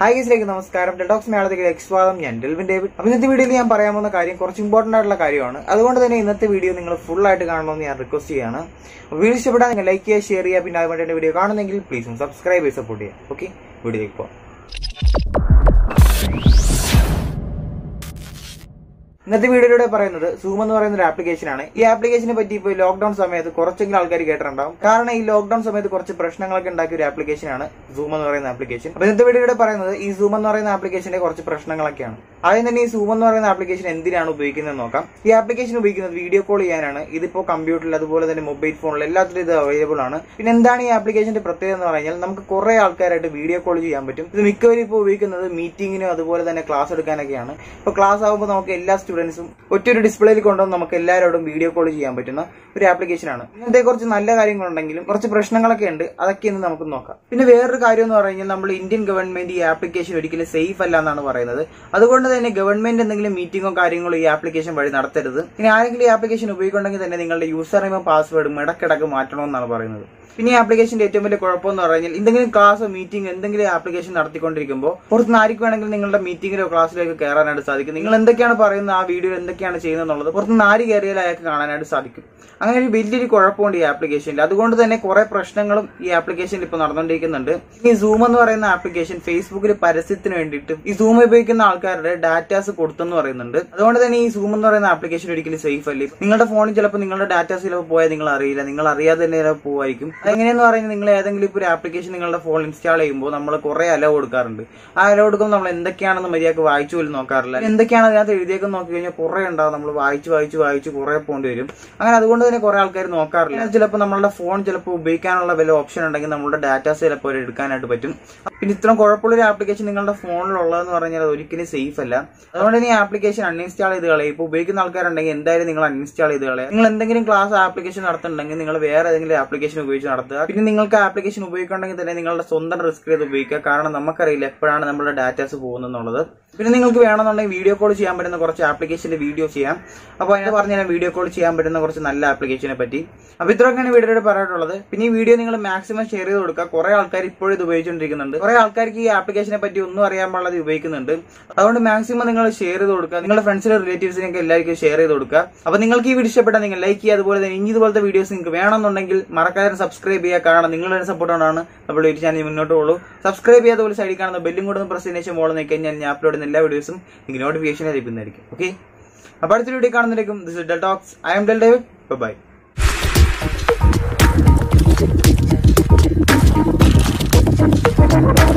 Hi ഗീസിലേക്ക് നമസ്കാരം ഡെഡോക്സ് മേളത്തിലേക്ക് സ്വാഗതം ഞാൻ ഡെൽവിൻ ഡേവിഡ് അപ്പൊ ഇന്നത്തെ വീഡിയോയിൽ ഞാൻ പറയാൻ പോകുന്ന കാര്യം കുറച്ച് ഇമ്പോർട്ടന്റ് ആയിട്ടുള്ള കാര്യമാണ് അതുകൊണ്ട് തന്നെ ഇന്നത്തെ വീഡിയോ നിങ്ങൾ ഫുൾ ആയിട്ട് കാണണമെന്ന് ഞാൻ റിക്വസ്റ്റ് ചെയ്യാണ് അപ്പോൾ വീഡിയോ ഇഷ്ടപ്പെട്ടാൽ നിങ്ങൾ ലൈക്ക് ചെയ്യുക ഷെയർ ചെയ്യുക പിന്നെ അതുപോലെ എന്റെ വീഡിയോ കാണുന്നെങ്കിൽ പ്ലീസ് സബ്സ്ക്രൈബ് ചെയ്ത് സപ്പോർട്ട് ചെയ്യുക ഓക്കെ വീഡിയോയിലേക്ക് പോകാം ഇന്നത്തെ വീഡിയോയിലൂടെ പറയുന്നത് സൂം എന്ന് പറയുന്ന ഒരു ആപ്ലിക്കേഷൻ ആണ് ഈ ആപ്ലിക്കേഷനെ പറ്റി ഇപ്പോൾ ലോക്ക്ഡൌൺ സമയത്ത് കുറച്ചെങ്കിലും ആൾക്കാർ കേട്ടിട്ടുണ്ടാവും കാരണം ഈ ലോക്ക്ഡൌൺ സമയത്ത് കുറച്ച് പ്രശ്നങ്ങളൊക്കെ ഉണ്ടാക്കിയ ഒരു ആപ്ലിക്കേഷൻ ആണ് സൂം എന്ന് പറയുന്ന ആപ്ലിക്കേഷൻ അപ്പൊ ഇന്നത്തെ വീഡിയോയിലൂടെ പറയുന്നത് ഈ സൂം എന്ന് പറയുന്ന ആപ്ലിക്കേഷന്റെ കുറച്ച് പ്രശ്നങ്ങളൊക്കെയാണ് ആദ്യം തന്നെ ഈ സൂം എന്ന് പറയുന്ന ആപ്ലിക്കേഷൻ എന്തിനാണ് ഉപയോഗിക്കുന്നത് നോക്കാം ഈ ആപ്ലിക്കേഷൻ ഉപയോഗിക്കുന്നത് വീഡിയോ കോൾ ചെയ്യാനാണ് ഇതിപ്പോ കമ്പ്യൂട്ടറിൽ അതുപോലെ തന്നെ മൊബൈൽ ഫോണിൽ എല്ലാത്തിലും ഇത് അവൈലബിൾ ആണ് പിന്നെ എന്താണ് ഈ ആപ്ലിക്കേഷന്റെ പ്രത്യേകത എന്ന് പറഞ്ഞാൽ നമുക്ക് കുറെ ആൾക്കാരായിട്ട് വീഡിയോ കോൾ ചെയ്യാൻ പറ്റും ഇത് മിക്കവരും ഇപ്പോൾ ഉപയോഗിക്കുന്നത് മീറ്റിങ്ങിനും അതുപോലെ തന്നെ ക്ലാസ് എടുക്കാനൊക്കെയാണ് ഇപ്പോൾ ക്ലാസ് ആകുമ്പോൾ നമുക്ക് എല്ലാ സ്റ്റുഡൻസും ഒറ്റൊരു ഡിസ്പ്ലേയിൽ കൊണ്ടുവന്ന് നമുക്ക് എല്ലാവരോടും വീഡിയോ കോൾ ചെയ്യാൻ പറ്റുന്ന ഒരു ആപ്ലിക്കേഷൻ ആണ് ഇങ്ങനത്തെ കുറച്ച് നല്ല കാര്യങ്ങളുണ്ടെങ്കിലും കുറച്ച് പ്രശ്നങ്ങളൊക്കെ ഉണ്ട് അതൊക്കെ ഇന്ന് നമുക്ക് നോക്കാം പിന്നെ വേറൊരു കാര്യം എന്ന് പറഞ്ഞാൽ നമ്മൾ ഇന്ത്യൻ ഗവൺമെന്റ് ഈ ആപ്ലിക്കേഷൻ ഒരിക്കലും സേഫ് അല്ല എന്നാണ് പറയുന്നത് അതുകൊണ്ട് തന്നെ ഗവൺമെന്റ് എന്തെങ്കിലും മീറ്റിംഗോ കാര്യങ്ങളോ ഈ ആപ്ലിക്കേഷൻ വഴി നടത്തരുത് ഇനി ആരെങ്കിലും ഈ ആപ്ലിക്കേഷൻ ഉപയോഗിക്കുന്നുണ്ടെങ്കിൽ തന്നെ നിങ്ങളുടെ യൂസർ നെയിമും പാസ്വേഡും ഇടക്കിടക്ക് മാറ്റണമെന്നാണ് പറയുന്നത് പിന്നെ ഈ ആപ്ലിക്കേഷന്റെ ഏറ്റവും വലിയ കുഴപ്പമെന്ന് പറഞ്ഞാൽ എന്തെങ്കിലും ക്ലാസ്സോ മീറ്റിംഗ് എന്തെങ്കിലും ആപ്ലിക്കേഷൻ നടത്തിക്കൊണ്ടിരിക്കുമ്പോൾ പുറത്തുനിന്ന് ആർക്കും വേണമെങ്കിൽ നിങ്ങളുടെ മീറ്റിംഗിലോ ക്ലാസ്സിലേക്ക് കയറാനായിട്ട് സാധിക്കും നിങ്ങൾ എന്തൊക്കെയാണ് പറയുന്നത് ആ വീഡിയോ എന്തൊക്കെയാണ് ചെയ്യുന്നത് എന്നുള്ളത് പുറത്തുനിന്ന് ആര് കയറിയാൽ അയാൾക്ക് കാണാനായിട്ട് സാധിക്കും അങ്ങനെ ഒരു വലിയൊരു കുഴപ്പമുണ്ട് ഈ ആപ്ലിക്കേഷനിൽ അതുകൊണ്ട് തന്നെ കുറെ പ്രശ്നങ്ങളും ഈ ആപ്ലിക്കേഷനിൽ ഇപ്പോൾ നടന്നുകൊണ്ടിരിക്കുന്നുണ്ട് ഈ സൂം എന്ന് പറയുന്ന ആപ്ലിക്കേഷൻ ഫേസ്ബുക്കിൽ പരസ്യത്തിന് വേണ്ടിയിട്ട് ഈ സൂം ഉപയോഗിക്കുന്ന ആൾക്കാരുടെ ഡാറ്റാസ് കൊടുത്തെന്ന് പറയുന്നുണ്ട് അതുകൊണ്ട് തന്നെ ഈ സൂം എന്ന് പറയുന്ന ആപ്ലിക്കേഷൻ ഒരിക്കലും സേഫ് അല്ല നിങ്ങളുടെ ഫോണിൽ ചിലപ്പോൾ നിങ്ങളുടെ ഡാറ്റാസ് ചിലപ്പോൾ പോയാൽ നിങ്ങൾ അറിയില്ല നിങ്ങൾ അറിയാതെ തന്നെ ചിലപ്പോൾ പോവായിരിക്കും അതെങ്ങനെയെന്ന് പറയുന്നത് നിങ്ങൾ ഏതെങ്കിലും ഇപ്പോൾ ഒരു ആപ്ലിക്കേഷൻ നിങ്ങളുടെ ഫോണിൽ ഇൻസ്റ്റാൾ ചെയ്യുമ്പോൾ നമ്മൾ കുറെ അലോ കൊടുക്കാറുണ്ട് ആ അലോ കൊടുക്കുമ്പോൾ നമ്മൾ എന്തൊക്കെയാണെന്ന് മര്യാദക്ക് വായിച്ചു പോലും നോക്കാറില്ല എന്തൊക്കെയാണ് അതിനകത്ത് എഴുതിയൊക്കെ നോക്കി കഴിഞ്ഞാൽ കുറെ ഉണ്ടാവും നമ്മൾ വായിച്ച് വായിച്ച് വായിച്ച് കുറെ പോകേണ്ടി വരും അങ്ങനെ അതുകൊണ്ട് തന്നെ കുറെ ആൾക്കാർ നോക്കാറില്ല ചിലപ്പോൾ നമ്മളുടെ ഫോൺ ചിലപ്പോൾ ഉപയോഗിക്കാനുള്ള വല്ല ഓപ്ഷൻ ഉണ്ടെങ്കിൽ നമ്മുടെ ഡാറ്റാസ് ചിലപ്പോൾ അവർ എടുക്കാനായിട്ട് പറ്റും പിന്നെ ഇത്രയും കുഴപ്പമുള്ള ഒരു ആപ്ലിക്കേഷൻ നിങ്ങളുടെ ഫോണിലുള്ളതെന്ന് പറഞ്ഞാൽ അത് ഒരിക്കലും സേഫ് അല്ല അതുകൊണ്ട് തന്നെ ഈ ആപ്ലിക്കേഷൻ അൺഇൻസ്റ്റാൾ ചെയ്ത് കളയും ഇപ്പോൾ ഉപയോഗിക്കുന്ന ആൾക്കാരുണ്ടെങ്കിൽ എന്തായാലും നിങ്ങൾ അൺഇൻസ്റ്റാൾ ചെയ്ത് കളയുക നിങ്ങൾ എന്തെങ്കിലും ക്ലാസ് ആപ്ലിക്കേഷൻ നടത്തുന്നുണ്ടെങ്കിൽ നിങ്ങൾ വേറെ ഏതെങ്കിലും ആപ്ലിക്കേഷൻ ഉപയോഗിച്ച് നടത്തുക പിന്നെ നിങ്ങൾക്ക് ആപ്ലിക്കേഷൻ ഉപയോഗിക്കണമെങ്കിൽ തന്നെ നിങ്ങളുടെ സ്വന്തം റിസ്ക് ചെയ്ത് ഉപയോഗിക്കുക കാരണം നമുക്കറിയില്ല എപ്പോഴാണ് നമ്മുടെ ഡാറ്റാസ് പോകുന്നത് പിന്നെ നിങ്ങൾക്ക് വേണമെന്നുണ്ടെങ്കിൽ വീഡിയോ കോൾ ചെയ്യാൻ പറ്റുന്ന കുറച്ച് ആപ്ലിക്കേഷന്റെ വീഡിയോ ചെയ്യാം അപ്പോൾ അതിനെ പറഞ്ഞ ഞാൻ വീഡിയോ കോൾ ചെയ്യാൻ പറ്റുന്ന കുറച്ച് നല്ല ആപ്ലിക്കേഷനെ പറ്റി അപ്പോൾ ഇത്രയൊക്കെയാണ് വീഡിയോയിൽ പറയാനുള്ളത് പിന്നെ ഈ വീഡിയോ നിങ്ങൾ മാക്സിമം ഷെയർ ചെയ്ത് കൊടുക്കുക കുറെ ആൾക്കാർ ഇപ്പോഴും ഇത് ഉപയോഗിച്ചുകൊണ്ടിരിക്കുന്നുണ്ട് കുറെ ആൾക്കാർക്ക് ഈ ആപ്ലിക്കേഷനെ പറ്റി ഒന്നും അറിയാൻ പാടില്ലാതെ ഉപയോഗിക്കുന്നുണ്ട് അതുകൊണ്ട് മാക്സിമം നിങ്ങൾ ഷെയർ ചെയ്ത് കൊടുക്കുക നിങ്ങളുടെ ഫ്രണ്ട്സിനും റിലേറ്റീവ്സിനൊക്കെ എല്ലാവർക്കും ഷെയർ ചെയ്ത് കൊടുക്കുക അപ്പോൾ നിങ്ങൾക്ക് ഈ വീഡിയോ ഇഷ്ടപ്പെട്ടാൽ നിങ്ങൾ ലൈക്ക് ചെയ്യുക അതുപോലെ തന്നെ ഇനി ഇതുപോലത്തെ വീഡിയോസ് നിങ്ങൾക്ക് വേണമെന്നുണ്ടെങ്കിൽ മറക്കാതെ സബ്സ്ക്രൈബ് ചെയ്യുക കാരണം നിങ്ങളുടെ സപ്പോർട്ട് കൊണ്ടാണ് നമ്മൾ ഈ ചാനൽ മുന്നോട്ട് പോകുള്ളൂ സബ്സ്ക്രൈബ് ചെയ്യാത്ത പോലെ സൈഡിൽ കാണുന്ന ബെല്ലും കൂടെ പ്രസ് ചെയ്യുന്ന ശേഷം മോളിൽ നിൽക്കാൻ ഞാൻ അപ്ലോഡ് ചെയ്യുന്ന എല്ലാ വീഡിയോസും നിങ്ങൾക്ക് നോട്ടിഫിക്കേഷൻ ലഭിക്കുന്നതായിരിക്കും ഓക്കെ അപ്പോൾ അടുത്തൊരു വീഡിയോ കാണുന്നതായിരിക്കും this is Dell talks I am Dell David bye Thank you.